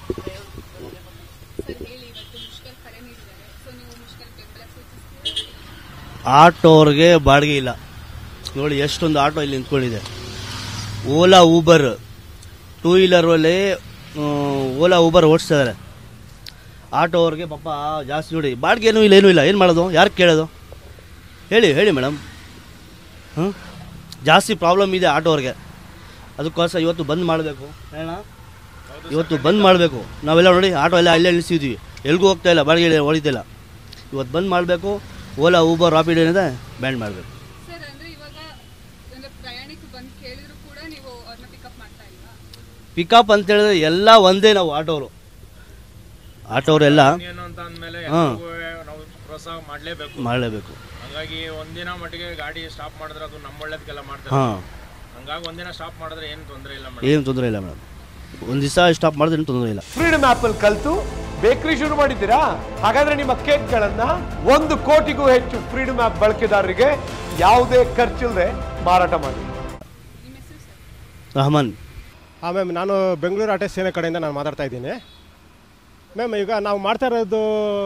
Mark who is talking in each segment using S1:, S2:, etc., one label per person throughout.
S1: Sir ಹೇಳಿ ಇವತ್ತು ಮುಷ್ಕರ್ ಕರೆ ನೀಡಿದ್ದಾರೆ ಸೊ ನೀವು ಮುಷ್ಕರ್ ಬೆಂಬಲ ಸೂಚಿಸ್ತೀರಾ
S2: ಆಟೋ ಅವ್ರಿಗೆ ಬಾಡಿಗೆ ಇಲ್ಲ ನೋಡಿ ಎಷ್ಟೊಂದು ಆಟೋ ಇಲ್ಲಿ ನಿಂತ್ಕೊಂಡಿದೆ ಓಲಾ ಊಬರ್ ಟೂ ವೀಲರಲ್ಲಿ ಓಲಾ ಊಬರ್ ಓಡಿಸ್ತಾ ಇದ್ದಾರೆ ಆಟೋ ಅವ್ರಿಗೆ ಪಾಪ ಜಾಸ್ತಿ ನೋಡಿ ಬಾಡಿಗೆ ಏನೂ ಇಲ್ಲ ಏನೂ ಇಲ್ಲ ಏನು ಮಾಡೋದು ಯಾರು ಕೇಳೋದು ಹೇಳಿ ಹೇಳಿ ಮೇಡಮ್ ಹ್ಞೂ ಜಾಸ್ತಿ ಪ್ರಾಬ್ಲಮ್ ಇದೆ ಆಟೋ ಅವ್ರಿಗೆ ಅದಕ್ಕೋಸ್ಕರ ಇವತ್ತು ಬಂದ್ ಮಾಡಬೇಕು ಹೇಳ ಇವತ್ತು ಬಂದ್ ಮಾಡಬೇಕು ನಾವೆಲ್ಲ ನೋಡಿ ಆಟೋ ಎಲ್ಲ ಅಲ್ಲೇ ನಿಲ್ಲಿಸಿದ್ವಿ ಎಲ್ಗೂ ಹೋಗ್ತಾ ಇಲ್ಲ ಬಾಡಿಗೆ ಹೊಡಿತಿಲ್ಲ ಇವತ್ತು ಬಂದ್ ಮಾಡಬೇಕು ಓಲಾ ಊಬರ್ ರಾಪಿಡ್ ಏನಿದೆ ಬ್ಯಾಂಡ್ ಮಾಡಬೇಕು
S1: ಸರ್ ಅಂದ್ರೆ ಇವಾಗ ಅಂದ್ರೆ ಪ್ರಯಾಣಿಕರು ಬಂದು ಕೇಳಿದ್ರು ಕೂಡ ನೀವು ಅವ್ರನ್ನ ಪಿಕಪ್ ಮಾಡ್ತಾ ಇಲ್ವಾ
S2: ಪಿಕಪ್ ಅಂತ ಹೇಳಿದ್ರೆ ಎಲ್ಲ ಒಂದೇ ನಾವು ಆಟೋರು ಆಟೋರೆಲ್ಲ
S3: ಏನು ಅಂತ ಅಂದಮೇಲೆ
S2: ಹಾ.
S3: ನಾವು ಪ್ರೋತ್ಸಾಹ ಮಾಡಲೇಬೇಕು
S2: ಮಾಡಲೇಬೇಕು
S3: ಹಂಗಾಗಿ ಒಂದಿನ ಮಟ್ಟಿಗೆ ಗಾಡಿ ಸ್ಟಾಪ್ ಮಾಡಿದ್ರೆ ಅದು ನಮ್ಮ ಒಳ್ಳೇದಕ್ಕೆಲ್ಲ ಮಾಡ್ತಾರೆ
S2: ಹಾಂ
S3: ಹಂಗಾಗಿ ಒಂದಿನ ಸ್ಟಾಪ್ ಮಾಡಿದ್ರೆ ಏನು ತೊಂದರೆ ಇಲ್ಲ ಮೇಡಮ್
S2: ಏನು ತೊಂದರೆ ಇಲ್ಲ ಮೇಡಮ್ ಒಂದು ದಿವಸ ಸ್ಟಾಪ್ ಮಾಡಿದ್ರೆ ಏನು ತೊಂದರೆ ಇಲ್ಲ
S4: ಫ್ರೀಡಮ್ ಆಪ್ ಅಲ್ಲಿ ಕಲ್ತು ಬೇಕರಿ ಶುರು ಮಾಡಿದ್ದೀರಾ ಹಾಗಾದ್ರೆ ನಿಮ್ಮ ಕೇಕ್ಗಳನ್ನ ಒಂದು ಕೋಟಿಗೂ ಹೆಚ್ಚು ಫ್ರೀಡಮ್ ಆಪ್ ಬಳಕೆದಾರರಿಗೆ ಯಾವುದೇ ಖರ್ಚಿಲ್ಲದೆ ಮಾರಾಟ ಮಾಡಿ
S1: ನಿಮ್ಮ ಹೆಸರು ಸರ್
S2: ರಹಮಾನ್
S5: ಹಾಂ ಮ್ಯಾಮ್ ನಾನು ಬೆಂಗಳೂರು ಆಟೋ ಸೇನೆ ಕಡೆಯಿಂದ ನಾನು ಮಾತಾಡ್ತಾ ಇದ್ದೀನಿ ಮ್ಯಾಮ್ ಈಗ ನಾವು ಮಾಡ್ತಾ ಇರೋದು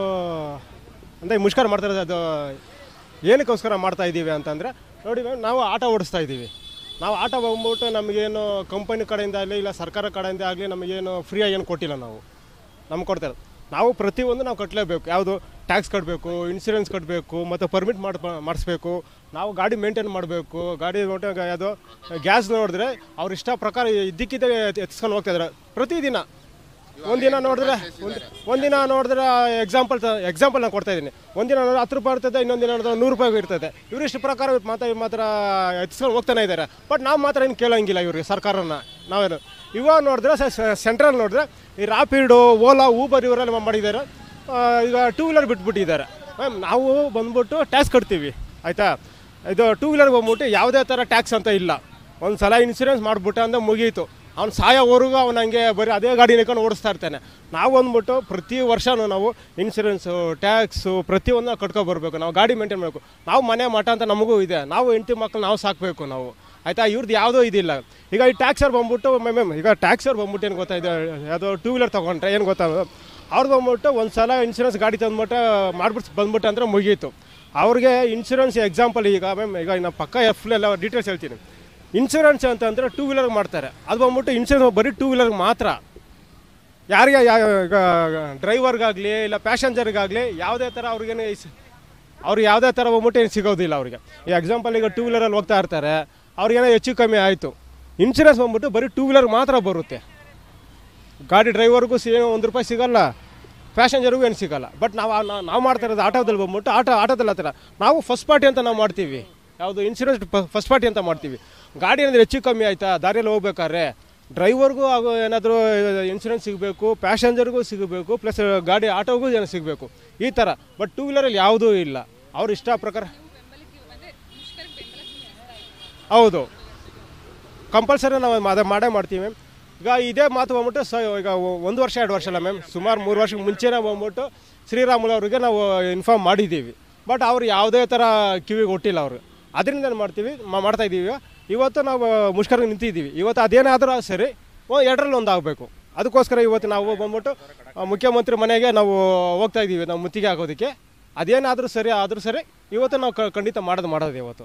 S5: ಅಂದರೆ ಮುಷ್ಕರ ಮಾಡ್ತಾ ಇರೋದು ಅದು ಏನಕ್ಕೋಸ್ಕರ ಮಾಡ್ತಾ ಇದ್ದೀವಿ ಅಂತಂದರೆ ನೋಡಿ ಮ್ಯಾಮ್ ನಾವು ಆಟೋ ಓಡಿಸ್ತಾ ಇದ್ದೀವಿ ನಾವು ಆಟೋ ಬಂದ್ಬಿಟ್ಟು ನಮಗೇನು ಕಂಪನಿ ಕಡೆಯಿಂದ ಆಗಲಿ ಇಲ್ಲ ಸರ್ಕಾರ ಕಡೆಯಿಂದ ಆಗಲಿ ನಮಗೇನು ಫ್ರೀಯಾಗಿ ಏನು ಕೊಟ್ಟಿಲ್ಲ ನಾವು ನಮ್ಗೆ ಕೊಡ್ತಾರೆ ನಾವು ಪ್ರತಿಯೊಂದು ನಾವು ಕಟ್ಟಲೇಬೇಕು ಯಾವುದು ಟ್ಯಾಕ್ಸ್ ಕಟ್ಟಬೇಕು ಇನ್ಸೂರೆನ್ಸ್ ಕಟ್ಟಬೇಕು ಮತ್ತು ಪರ್ಮಿಟ್ ಮಾಡಿ ಮಾಡಿಸ್ಬೇಕು ನಾವು ಗಾಡಿ ಮೇಂಟೈನ್ ಮಾಡಬೇಕು ಗಾಡಿ ಮೇಂಟೈನ್ ಯಾವುದು ಗ್ಯಾಸ್ ನೋಡಿದ್ರೆ ಅವ್ರ ಇಷ್ಟ ಪ್ರಕಾರ ಇದ್ದಕ್ಕಿದ್ದ ಎತ್ಸ್ಕೊಂಡು ಹೋಗ್ತಾ ಇದ್ದಾರೆ ಪ್ರತಿದಿನ ಒಂದಿನ ನೋಡಿದ್ರೆ ಒಂದ್- ಒಂದಿನ ನೋಡಿದ್ರೆ ಎಕ್ಸಾಂಪಲ್ ಎಕ್ಸಾಂಪಲ್ ನಾನು ಕೊಡ್ತಾ ಇದ್ದೀನಿ ಒಂದಿನ ನೋಡಿದ್ರೆ ಹತ್ತು ರೂಪಾಯಿ ಇರ್ತದೆ ಇನ್ನೊಂದಿನ ನೋಡಿದ್ರೆ ನೂರು ರೂಪಾಯಿ ಇರ್ತದೆ ಇವರು ಇಷ್ಟು ಪ್ರಕಾರ ಮಾತ್ರ ಮಾತ್ರ ಎತ್ಸ್ಕೊಂಡು ಹೋಗ್ತಾನೆ ಇದ್ದಾರೆ ಬಟ್ ನಾವು ಮಾತ್ರ ಏನು ಕೇಳೋಂಗಿಲ್ಲ ಇವ್ರಿಗೆ ಸರ್ಕಾರನ ನಾವೇನು ಇವಾಗ ನೋಡಿದ್ರೆ ಸೆಂಟ್ರಲ್ ನೋಡಿದ್ರೆ ಈ ರಾಪಿಡು ಓಲಾ ಊಬರ್ ಇವರೆಲ್ಲ ಮಾಡಿದ್ದಾರೆ ಆ, ಈಗ ಟೂ ವೀಲರ್ ಬಿಟ್ಬಿಟ್ಟಿದ್ದಾರೆ ಮ್ಯಾಮ್ ನಾವು ಬಂದ್ಬಿಟ್ಟು ಟ್ಯಾಕ್ಸ್ ಕಟ್ತೀವಿ ಆಯಿತಾ ಇದು ಟೂ ವೀಲರ್ ಬಂದ್ಬಿಟ್ಟು ಯಾವುದೇ ಥರ ಟ್ಯಾಕ್ಸ್ ಅಂತ ಇಲ್ಲ ಒಂದು ಸಲ ಇನ್ಸೂರೆನ್ಸ್ ಮಾಡಿಬಿಟ್ಟು ಅಂದ್ರೆ ಮುಗೀತು ಅವ್ನು ಸಾಯೋವರೆಗೂ ಅವ್ನು ಹಂಗೆ ಬರೀ ಅದೇ ಗಾಡಿ ನಿಲ್ಕೊಂಡು ಓಡಿಸ್ತಾ ಇರ್ತಾನೆ ನಾವು ಅಂದ್ಬಿಟ್ಟು ಪ್ರತಿ ವರ್ಷವೂ ನಾವು ಇನ್ಸೂರೆನ್ಸು ಟ್ಯಾಕ್ಸು ಪ್ರತಿಯೊಂದು ಕಟ್ಕೊ ಬರಬೇಕು ನಾವು ಗಾಡಿ ಮೇಂಟೈನ್ ಮಾಡಬೇಕು ನಾವು ಮನೆ ಮಠ ಅಂತ ನಮಗೂ ಇದೆ ನಾವು ಹೆಂಡತಿ ಮಕ್ಕಳು ನಾವು ಸಾಕಬೇಕು ನಾವು ಆಯಿತಾ ಇವ್ರದ್ದು ಯಾವುದೂ ಇದಿಲ್ಲ ಈಗ ಈ ಟ್ಯಾಕ್ಸರ್ ಬಂದ್ಬಿಟ್ಟು ಮ್ಯಾಮ್ ಈಗ ಟ್ಯಾಕ್ಸರ್ ಬಂದ್ಬಿಟ್ಟು ಏನು ಗೊತ್ತಾ ಇದು ಯಾವುದೋ ಟೂ ವೀಲರ್ ತೊಗೊಂಡ್ರೆ ಏನು ಗೊತ್ತಾ ಅವ್ರು ಬಂದ್ಬಿಟ್ಟು ಒಂದು ಸಲ ಇನ್ಸೂರೆನ್ಸ್ ಗಾಡಿ ತಂದ್ಬಿಟ್ಟು ಮಾಡ್ಬಿಟ್ಟು ಬಂದ್ಬಿಟ್ಟು ಅಂದರೆ ಮುಗೀತು ಅವ್ರಿಗೆ ಇನ್ಸೂರೆನ್ಸ್ ಎಕ್ಸಾಂಪಲ್ ಈಗ ಮ್ಯಾಮ್ ಈಗ ನಾನು ಪಕ್ಕ ಎಫ್ ಎಲ್ಲ ಡೀಟೇಲ್ಸ್ ಹೇಳ್ತೀನಿ ಇನ್ಸೂರೆನ್ಸ್ ಅಂತಂದರೆ ಟೂ ವೀಲರ್ಗೆ ಮಾಡ್ತಾರೆ ಅದು ಬಂದ್ಬಿಟ್ಟು ಇನ್ಸೂರೆನ್ಸ್ ಬರೀ ಟೂ ವೀಲರ್ಗೆ ಮಾತ್ರ ಯಾರಿಗೆ ಯಾ- ಈಗ ಡ್ರೈವರ್ಗಾಗಲಿ ಇಲ್ಲ ಪ್ಯಾಸೆಂಜರ್ಗಾಗಲಿ ಯಾವುದೇ ಥರ ಅವ್ರಿಗೇನು ಇಸ್- ಅವ್ರಿಗೆ ಯಾವುದೇ ಥರ ಬಂದ್ಬಿಟ್ಟು ಏನು ಸಿಗೋದಿಲ್ಲ ಅವ್ರಿಗೆ ಈ ಎಕ್ಸಾಂಪಲ್ ಈಗ ಟೂ ವೀಲರಲ್ಲಿ ಹೋಗ್ತಾ ಇರ್ತಾರೆ ಅವ್ರಿಗೇನೋ ಹೆಚ್ಚು ಕಮ್ಮಿ ಆಯಿತು ಇನ್ಸೂರೆನ್ಸ್ ಬಂದ್ಬಿಟ್ಟು ಬರೀ ಟೂ ವೀಲರ್ ಮಾತ್ರ ಬರುತ್ತೆ ಗಾಡಿ ಡ್ರೈವರ್ಗೂ ಸಿ ಒಂದು ರೂಪಾಯಿ ಸಿಗಲ್ಲ ಪ್ಯಾಸೆಂಜರ್ಗೂ ಏನು ಸಿಗಲ್ಲ ಬಟ್ ನಾವು ಆ- ನಾವು ಮಾಡ್ತಾ ಇರೋದು ಆಟೋದಲ್ಲಿ ಬಂದ್ಬಿಟ್ಟು ಆಟೋ ಆಟೋದಲ್ಲಿ ಹತ್ರ ನಾವು ಫಸ್ಟ್ ಪಾರ್ಟಿ ಅಂತ ನಾವು ಮಾಡ್ತೀವಿ ಯಾವುದು ಇನ್ಸೂರೆನ್ಸ್ ಫಸ್ಟ್ ಪಾರ್ಟಿ ಅಂತ ಮಾಡ್ತೀವಿ ಗಾಡಿ ಏನಾದರೂ ಹೆಚ್ಚು ಕಮ್ಮಿ ಆಯಿತಾ ದಾರಿಯಲ್ಲಿ ಹೋಗ್ಬೇಕಾದ್ರೆ ಡ್ರೈವರ್ಗೂ ಹಾಗೂ ಏನಾದರೂ ಇನ್ಸೂರೆನ್ಸ್ ಸಿಗಬೇಕು ಪ್ಯಾಸೆಂಜರ್ಗೂ ಸಿಗಬೇಕು ಪ್ಲಸ್ ಗಾಡಿ ಆಟೋಗೂ ಏನೋ ಸಿಗಬೇಕು ಈ ಥರ ಬಟ್ ಟೂ ವೀಲರಲ್ಲಿ ಯಾವುದೂ ಇಲ್ಲ ಅವ್ರ ಇಷ್ಟ ಪ್ರಕಾರ
S1: ಬೆಂಬಲಕ್ಕೆ ಅಂದ್ರೆ ಮುಷ್ಕರಕ್ಕೆ ಬೆಂಬಲ ಸೂಚಿಸ್ತಾ ಇದ್ದೀರಾ
S5: ಹೌದು ಕಂಪಲ್ಸರಿ ನಾವು ಅದೇ ಮಾಡೇ ಮಾಡ್ತೀವಿ ಈಗ ಇದೇ ಮಾತು ಬಂದ್ಬಿಟ್ಟು ಸ ಈಗ ಒ- ಒಂದು ವರ್ಷ ಎರಡು ವರ್ಷ ಅಲ್ಲ ಮ್ಯಾಮ್ ಸುಮಾರು ಮೂರು ವರ್ಷಕ್ಕೆ ಮುಂಚೆನೇ ಬಂದ್ಬಿಟ್ಟು ಶ್ರೀರಾಮುಲು ಅವರಿಗೆ ನಾವು ಇನ್ಫಾರ್ಮ್ ಮಾಡಿದ್ದೀವಿ ಬಟ್ ಅವ್ರು ಯಾವುದೇ ಥರ ಕಿವಿಗೆ ಒಟ್ಟಿಲ್ಲ ಅವರು ಅದರಿಂದ ಏನು ಮಾಡ್ತೀವಿ ಮಾ- ಮಾಡ್ತಾ ಇದ್ದೀವಿ ಇವತ್ತು ನಾವು ಮುಷ್ಕರ ನಿಂತಿದ್ದೀವಿ ಇವತ್ತು ಅದೇನಾದರೂ ಸರಿ ಒ- ಎರಡರಲ್ಲಿ ಒಂದು ಆಗಬೇಕು ಅದಕ್ಕೋಸ್ಕರ ಇವತ್ತು ನಾವು ಬಂದ್ಬಿಟ್ಟು ಆ, ಮುಖ್ಯಮಂತ್ರಿ ಮನೆಗೆ ನಾವು ಹೋಗ್ತಾ ಇದ್ದೀವಿ ನಾವು ಮುತ್ತಿಗೆ ಹಾಕೋದಕ್ಕೆ ಅದೇನಾದರೂ ಸರಿ ಆದರೂ ಸರಿ ಇವತ್ತು ನಾವು ಕ- ಖಂಡಿತ ಮಾಡೋದು ಮಾಡೋದು ಇವತ್ತು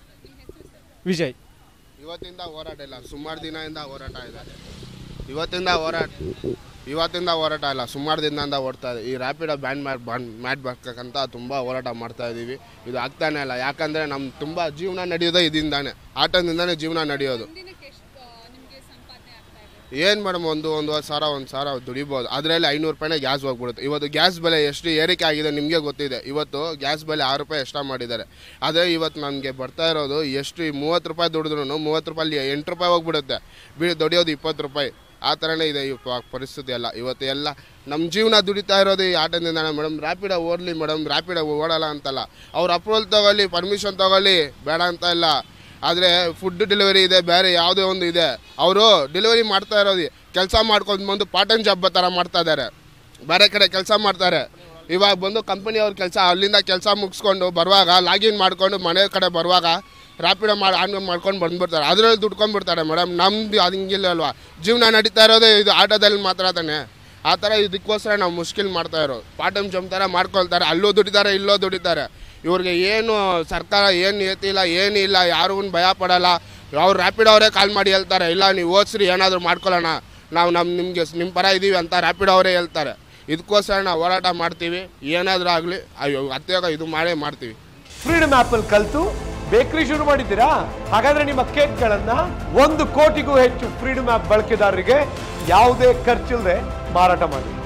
S5: ವಿಜಯ್
S6: ಇವತ್ತಿಂದ ಹೋರಾಟ ಇಲ್ಲ ಸುಮಾರು ದಿನದಿಂದ ಹೋರಾಟ ಇದೆ ಇವತ್ತಿಂದ ಹೋರಾಟ ಇವತ್ತಿಂದ ಹೋರಾಟ ಇಲ್ಲ ಸುಮಾರು ದಿನದಿಂದ ಓಡ್ತಾ ಇದೆ ಈ ರ್ಯಾಪಿಡ ಬ್ಯಾನ್ ಮಾಡಿ ಬ್ಯಾನ್ ಮಾಡ್ಬೇಕಂತ ತುಂಬ ಹೋರಾಟ ಮಾಡ್ತಾ ಇದ್ದೀವಿ ಇದು ಆಗ್ತಾನೆ ಇಲ್ಲ ಯಾಕಂದರೆ ನಮ್ಮ ತುಂಬ ಜೀವನ ನಡೆಯೋದೇ ಇದರಿಂದಾನೆ ಆಟದಿಂದಾನೇ ಜೀವನ ನಡೆಯೋದು
S1: ದಿನಕ್ಕೆ ಎಷ್ಟು ನಿಮಗೆ ಸಂಪಾದನೆ ಆಗ್ತಾ ಇದೆ
S6: ಏನು ಮೇಡಮ್ ಒಂದು ಒಂದುವರೆ ಸಾವಿರ ಒಂದು ಸಾವಿರ ದುಡಿಬೋದು ಅದರಲ್ಲಿ ಐನೂರು ರೂಪಾಯಿನೇ ಗ್ಯಾಸ್ ಹೋಗ್ಬಿಡುತ್ತೆ ಇವತ್ತು ಗ್ಯಾಸ್ ಬೆಲೆ ಎಷ್ಟು ಏರಿಕೆ ಆಗಿದೆ ನಿಮಗೆ ಗೊತ್ತಿದೆ ಇವತ್ತು ಗ್ಯಾಸ್ ಬೆಲೆ ಆರು ರೂಪಾಯಿ ಎಕ್ಸ್ಟ್ರಾ ಮಾಡಿದ್ದಾರೆ ಅದೇ ಇವತ್ತು ನನಗೆ ಬರ್ತಾ ಇರೋದು ಎಷ್ಟು ಈ ಮೂವತ್ತು ರೂಪಾಯಿ ದುಡಿದ್ರು ಮೂವತ್ತು ರೂಪಾಯಿ ಎಂಟು ರೂಪಾಯಿ ಹೋಗ್ಬಿಡುತ್ತೆ ಬಿ ದುಡಿಯೋದು ಇಪ್ಪತ್ತು ರೂಪಾಯಿ ಆ ಥರನೇ ಇದೆ ಈ ಪ- ಪರಿಸ್ಥಿತಿ ಎಲ್ಲ ಇವತ್ತು ಎಲ್ಲ ನಮ್ಮ ಜೀವನ ದುಡಿತಾ ಇರೋದು ಈ ಆಟದಿಂದಾನೆ ಮೇಡಮ್ ರ್ಯಾಪಿಡ ಓಡಲಿ ಮೇಡಮ್ ರ್ಯಾಪಿಡ ಓಡಲ್ಲ ಅಂತಲ್ಲ ಅವ್ರ ಅಪ್ರೂವಲ್ ತಗೊಳ್ಳಿ ಪರ್ಮಿಷನ್ ತಗೊಳ್ಳಿ ಬೇಡ ಅಂತ ಇಲ್ಲ ಆದರೆ ಫುಡ್ ಡೆಲಿವರಿ ಇದೆ ಬೇರೆ ಯಾವುದೇ ಒಂದು ಇದೆ ಅವರು ಡೆಲಿವರಿ ಮಾಡ್ತಾ ಇರೋದು ಕೆಲಸ ಮಾಡ್ಕೊಂಡು ಬಂದು ಪಾರ್ಟ್ ಟೈಮ್ ಜಾಬ್ ಥರ ಮಾಡ್ತಾ ಇದ್ದಾರೆ ಬೇರೆ ಕಡೆ ಕೆಲಸ ಮಾಡ್ತಾರೆ ಇವಾಗ ಬಂದು ಕಂಪನಿ ಅವ್ರ ಕೆಲಸ ಅಲ್ಲಿಂದ ಕೆಲಸ ಮುಗಿಸ್ಕೊಂಡು ಬರುವಾಗ ಲಾಗಿನ್ ಮಾಡ್ಕೊಂಡು ಮನೆ ಕಡೆ ಬರುವಾಗ ರ್ಯಾಪಿಡ ಮಾಡಿ ಆನ್ ಮಾಡ್ಕೊಂಡು ಬಂದ್ಬಿಡ್ತಾರೆ ಅದರಲ್ಲಿ ದುಡ್ಕೊಂಡ್ಬಿಡ್ತಾರೆ ಮೇಡಮ್ ನಮ್ದು ಅದು ಹಿಂಗಿಲ್ಲ ಅಲ್ವಾ ಜೀವನ ನಡೀತಾ ಇರೋದೇ ಇದು ಆಟೋದಲ್ಲಿ ಮಾತ್ರ ತಾನೆ ಆ ಥರ ಇದಕ್ಕೋಸ್ಕರ ನಾವು ಮುಷ್ಕಿಲ್ ಮಾಡ್ತಾ ಇರೋದು ಪಾರ್ಟ್ ಟೈಮ್ ಜಾಬ್ ಥರ ಮಾಡ್ಕೊಳ್ತಾರೆ ಅಲ್ಲೂ ದುಡಿತಾರೆ ಇಲ್ಲೋ ದುಡಿತಾರೆ ಇವ್ರಿಗೆ ಏನು ಸರ್ಕಾರ ಏನು ಏತಿಲ್ಲ ಏನಿಲ್ಲ ಯಾರಿಗೂ ಭಯ ಪಡಲ್ಲ ಅವ್ರು ರ್ಯಾಪಿಡ್ ಅವರೇ ಕಾಲ್ ಮಾಡಿ ಹೇಳ್ತಾರೆ ಇಲ್ಲ ನೀವು ಓದಿಸ್ರಿ ಏನಾದರೂ ಮಾಡ್ಕೊಳ್ಳೋಣ ನಾವು ನಮ್ಮ ನಿಮಗೆ ನಿಮ್ಮ ಪರ ಇದ್ದೀವಿ ಅಂತ ರ್ಯಾಪಿಡ್ ಅವರೇ ಹೇಳ್ತಾರೆ ಇದಕ್ಕೋಸ್ಕರ ನಾವು ಹೋರಾಟ ಮಾಡ್ತೀವಿ ಏನಾದರೂ ಆಗಲಿ ಅಯ್ಯೋ ಅತ್ಯಾಗ ಇದು ಮಾಡೇ ಮಾಡ್ತೀವಿ
S4: ಫ್ರೀಡಮ್ ಆಪ್ ಅಲ್ಲಿ ಕಲ್ತು ಬೇಕರಿ ಶುರು ಮಾಡಿದ್ದೀರಾ ಹಾಗಾದ್ರೆ ನಿಮ್ಮ ಕೇಕ್ಗಳನ್ನ ಒಂದು ಕೋಟಿಗೂ ಹೆಚ್ಚು ಫ್ರೀಡಮ್ ಆಪ್ ಬಳಕೆದಾರರಿಗೆ ಯಾವುದೇ ಖರ್ಚಿಲ್ಲದೆ ಮಾರಾಟ ಮಾಡಿ